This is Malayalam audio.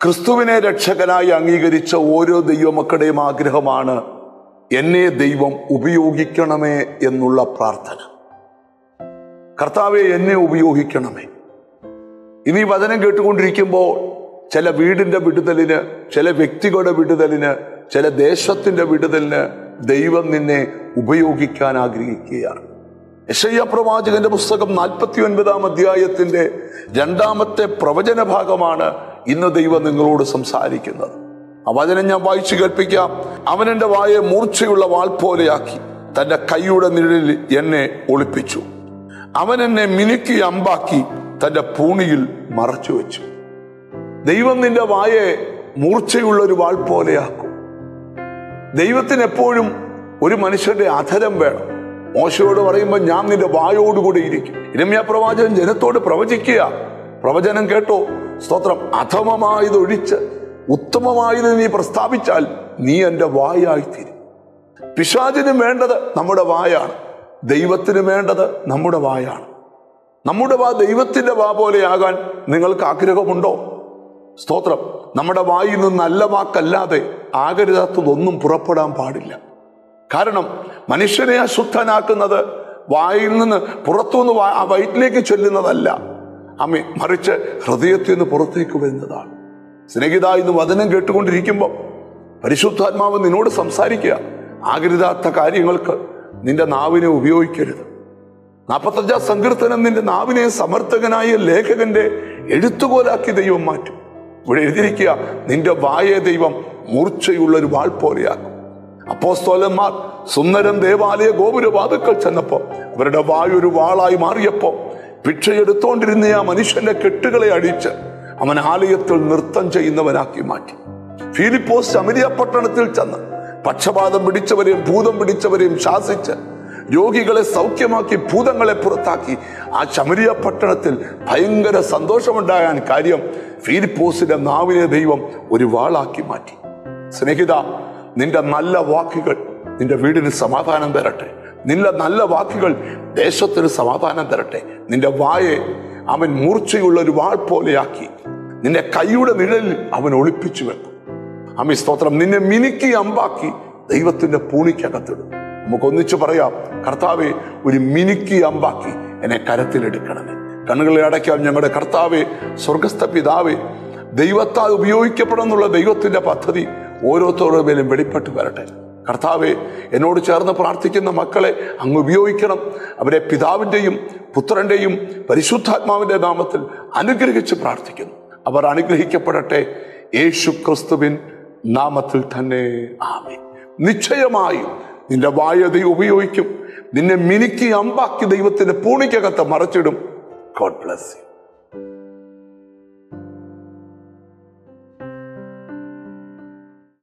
ക്രിസ്തുവിനെ രക്ഷകനായി അംഗീകരിച്ച ഓരോ ദൈവമക്കളുടെയും ആഗ്രഹമാണ് എന്നെ ദൈവം ഉപയോഗിക്കണമേ എന്നുള്ള പ്രാർത്ഥന കർത്താവെ എന്നെ ഉപയോഗിക്കണമേ ഇനി ഈ വചനം കേട്ടുകൊണ്ടിരിക്കുമ്പോൾ ചില വീടിന്റെ വിടുതലിന് ചില വ്യക്തികളുടെ വിടുതലിന് ചില ദേശത്തിന്റെ വിടുതലിന് ദൈവം നിന്നെ ഉപയോഗിക്കാൻ ആഗ്രഹിക്കുകയാണ് യശയ്യ പ്രവാചകന്റെ പുസ്തകം നാൽപ്പത്തി ഒൻപതാം അധ്യായത്തിന്റെ രണ്ടാമത്തെ പ്രവചന ഭാഗമാണ് ഇന്ന് ദൈവം നിങ്ങളോട് സംസാരിക്കുന്നത് ആ വചനം ഞാൻ വായിച്ചു കേൾപ്പിക്കാം അവൻ എന്റെ വായെ മൂർച്ചയുള്ള വാൾ പോലെയാക്കി തന്റെ കൈയുടെ നിഴലിൽ എന്നെ ഒളിപ്പിച്ചു അവൻ എന്നെ മിനുക്കി അമ്പാക്കി തന്റെ പൂണിയിൽ മറച്ചു വെച്ചു ദൈവം നിന്റെ വായെ മൂർച്ചയുള്ള ഒരു വാൾ പോലെയാക്കും ദൈവത്തിന് എപ്പോഴും ഒരു മനുഷ്യന്റെ അധരം വേണം മോശയോട് പറയുമ്പോൾ ഞാൻ നിന്റെ വായോടുകൂടി ഇരിക്കും ഇരമ്യ പ്രവാചകൻ ജനത്തോട് പ്രവചിക്കുക പ്രവചനം കേട്ടോ സ്തോത്രം അധമമായത് ഒഴിച്ച് ഉത്തമമായത് നീ പ്രസ്താവിച്ചാൽ നീ എൻ്റെ വായായിത്തീരും പിശാചിന് വേണ്ടത് നമ്മുടെ വായാണ് ദൈവത്തിന് വേണ്ടത് നമ്മുടെ വായാണ് നമ്മുടെ വാ ദൈവത്തിന്റെ വാ പോലെയാകാൻ നിങ്ങൾക്ക് ആഗ്രഹമുണ്ടോ സ്തോത്രം നമ്മുടെ വായിൽ നിന്ന് നല്ല വാക്കല്ലാതെ ആകരുതാത്തതൊന്നും പുറപ്പെടാൻ പാടില്ല കാരണം മനുഷ്യനെ അശുദ്ധനാക്കുന്നത് വായിൽ നിന്ന് പുറത്തുനിന്ന് വാ- ആ വയറ്റിലേക്ക് ചെല്ലുന്നതല്ല അമ്മ മറിച്ച് ഹൃദയത്തിൽ നിന്ന് പുറത്തേക്ക് വരുന്നതാണ് സ്നേഹിത ഇന്ന് വചനം കേട്ടുകൊണ്ടിരിക്കുമ്പോൾ പരിശുദ്ധാത്മാവ് നിന്നോട് സംസാരിക്കുക ആകരുതാത്ത കാര്യങ്ങൾക്ക് നിന്റെ നാവിനെ ഉപയോഗിക്കരുത് നാൽപ്പത്തഞ്ചാം സങ്കീർത്തനം നിന്റെ നാവിനെ സമർത്ഥകനായ ലേഖകന്റെ എഴുത്തുപോലാക്കി ദൈവം മാറ്റും ഇവിടെ എഴുതിയിരിക്കുക നിന്റെ വായെ ദൈവം മൂർച്ചയുള്ള ഒരു വാൾ പോലെയാക്കും അപ്പോസ്തോലന്മാർ സുന്ദരം ദേവാലയ ഗോപുരവാതുക്കൾ ചെന്നപ്പോ അവരുടെ വായൊരു വാളായി മാറിയപ്പോ ഭിക്ഷയെടുത്തോണ്ടിരുന്ന ആ മനുഷ്യന്റെ കെട്ടുകളെ അടിച്ച് അവൻ ആലയത്തിൽ നൃത്തം ചെയ്യുന്നവനാക്കി മാറ്റി ഫിലിപ്പോസ് ശമരിയ പട്ടണത്തിൽ ചെന്ന് പക്ഷപാതം പിടിച്ചവരെയും ഭൂതം പിടിച്ചവരെയും ശാസിച്ച് രോഗികളെ സൗഖ്യമാക്കി ഭൂതങ്ങളെ പുറത്താക്കി ആ ശമരിയ പട്ടണത്തിൽ ഭയങ്കര സന്തോഷമുണ്ടാകാൻ കാര്യം ഫിലിപ്പോസിന്റെ നാവിനെ ദൈവം ഒരു വാളാക്കി മാറ്റി സ്നേഹിത നിന്റെ നല്ല വാക്കുകൾ നിന്റെ വീടിന് സമാധാനം തരട്ടെ നിന്റെ നല്ല വാക്കുകൾ ദേശത്തിന് സമാധാനം തരട്ടെ നിന്റെ വായെ അവൻ മൂർച്ചയുള്ള ഒരു വാൾ പോലെയാക്കി നിന്റെ കൈയുടെ നിഴലിൽ അവൻ ഒളിപ്പിച്ചു വെക്കും അമ്മി സ്തോത്രം നിന്നെ മിനുക്കി അമ്പാക്കി ദൈവത്തിന്റെ പൂണിക്കകത്തിടും നമുക്ക് ഒന്നിച്ചു പറയാം കർത്താവെ ഒരു മിനുക്കി അമ്പാക്കി എന്നെ കരത്തിലെടുക്കണമേ കണ്ണുകളെ അടയ്ക്കാം ഞങ്ങളുടെ കർത്താവെ സ്വർഗസ്ഥ പിതാവേ ദൈവത്താൽ ഉപയോഗിക്കപ്പെടുന്നുള്ള ദൈവത്തിന്റെ പദ്ധതി ഓരോരുത്തരുടെ മേലും വെളിപ്പെട്ട് വരട്ടെ കർത്താവെ എന്നോട് ചേർന്ന് പ്രാർത്ഥിക്കുന്ന മക്കളെ അങ്ങ് ഉപയോഗിക്കണം അവരെ പിതാവിൻ്റെയും പുത്രന്റെയും പരിശുദ്ധാത്മാവിന്റെ നാമത്തിൽ അനുഗ്രഹിച്ച് പ്രാർത്ഥിക്കുന്നു അവർ അനുഗ്രഹിക്കപ്പെടട്ടെ യേശു ക്രിസ്തുവിൻ നാമത്തിൽ തന്നെ ആമേ നിശ്ചയമായും നിന്റെ വായ ദൈവം ഉപയോഗിക്കും നിന്നെ മിനുക്കി അമ്പാക്കി ദൈവത്തിന്റെ പൂണിക്കകത്ത് മറച്ചിടും ഗോഡ് ബ്ലസ് യു